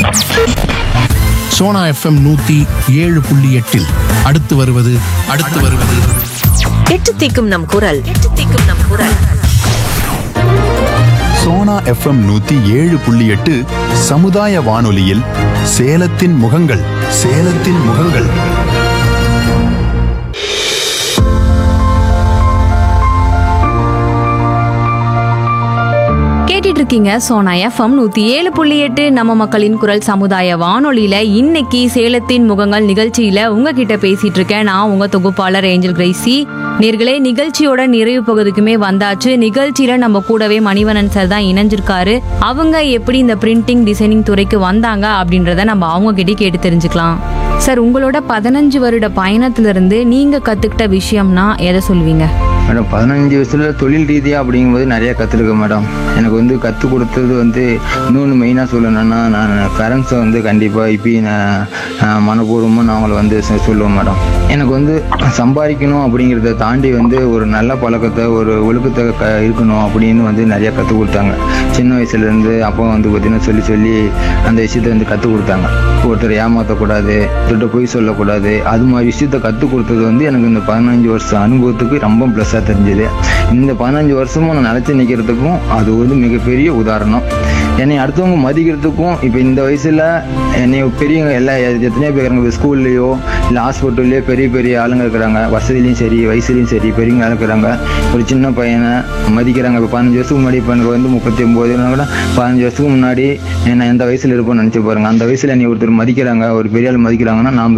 Sona FM நூத்தி ஏழு புள்ளி எட்டில் அடுத்து வருவது அடுத்து வருவது எட்டு தீக்கும் நம் குரல் எட்டு தீக்கும் நம் குரல் சோனா எஃப்எம் நூத்தி ஏழு புள்ளி எட்டு சமுதாய வானொலியில் சேலத்தின் முகங்கள் சேலத்தின் முகங்கள் கேட்டுட்டு இருக்கீங்க சோனா எஃப்எம் நூத்தி ஏழு புள்ளி எட்டு நம்ம மக்களின் குரல் சமுதாய வானொலியில இன்னைக்கு சேலத்தின் முகங்கள் நிகழ்ச்சியில உங்ககிட்ட பேசிட்டு இருக்கேன் நான் உங்க தொகுப்பாளர் ஏஞ்சல் கிரேசி நேர்களே நிகழ்ச்சியோட நிறைவு பகுதிக்குமே வந்தாச்சு நிகழ்ச்சியில நம்ம கூடவே மணிவண்ணன் சார் தான் இணைஞ்சிருக்காரு அவங்க எப்படி இந்த பிரிண்டிங் டிசைனிங் துறைக்கு வந்தாங்க அப்படின்றத நம்ம அவங்க கிட்டே கேட்டு தெரிஞ்சுக்கலாம் சார் உங்களோட பதினஞ்சு வருட பயணத்துல இருந்து நீங்க கத்துக்கிட்ட விஷயம்னா எதை சொல்வீங்க மேடம் பதினஞ்சு வயசுல தொழில் ரீதியாக அப்படிங்கும்போது நிறைய கற்றுருக்கேன் மேடம் எனக்கு வந்து கற்றுக் கொடுத்தது வந்து இன்னொன்று மெயினாக சொல்லணும்னா நான் பேரண்ட்ஸை வந்து கண்டிப்பாக இப்பயும் நான் நான் மனப்பூர்வமாக நான் அவங்கள வந்து சொ- சொல்லுவேன் மேடம் எனக்கு வந்து சம்பாதிக்கணும் அப்படிங்கிறத தாண்டி வந்து ஒரு நல்ல பழக்கத்தை ஒரு ஒழுக்கத்தை க இருக்கணும் அப்படின்னு வந்து நிறைய கற்றுக் கொடுத்தாங்க சின்ன வயசுலேருந்து அப்பா வந்து பார்த்தீங்கன்னா சொல்லி சொல்லி அந்த விஷயத்தை வந்து கற்றுக் கொடுத்தாங்க ஒருத்தர் ஏமாற்றக்கூடாது ஒருத்தர் பொய் சொல்லக்கூடாது அது மாதிரி விஷயத்த கற்றுக் கொடுத்தது வந்து எனக்கு இந்த பதினஞ்சு வருஷம் அனுபவத்துக்கு ரொம்ப ப்ளஸ்ஸாக தெரிஞ்சுது இந்த பதினஞ்சு வருஷமும் நான் நிலச்சி நிற்கிறதுக்கும் அது வந்து மிகப்பெரிய உதாரணம் என்னை அடுத்தவங்க மதிக்கிறதுக்கும் இப்போ இந்த வயசில் என்னை பெரியவங்க எல்லா எத்தனையோ பேர் இருக்கிறாங்க ஸ்கூல்லையோ இல்லை ஹாஸ்பிட்டல்லையோ பெரிய பெரிய ஆளுங்க இருக்கிறாங்க வசதிலையும் சரி வயசுலையும் சரி பெரியவங்க ஆளு இருக்கிறாங்க ஒரு சின்ன பையனை மதிக்கிறாங்க இப்போ பதினஞ்சு வருஷத்துக்கு முன்னாடி இப்போ எனக்கு வந்து முப்பத்தி ஒம்பது கூட பதினஞ்சு வருஷத்துக்கு முன்னாடி நான் எந்த வயசில் இருப்பேன்னு நினச்சி பாருங்க அந்த வயசில் என்னை ஒருத்தர் மதிக்கிறாங்க ஒரு பெரிய ஆள் மதிக்கிறாங்கன்னா நாம்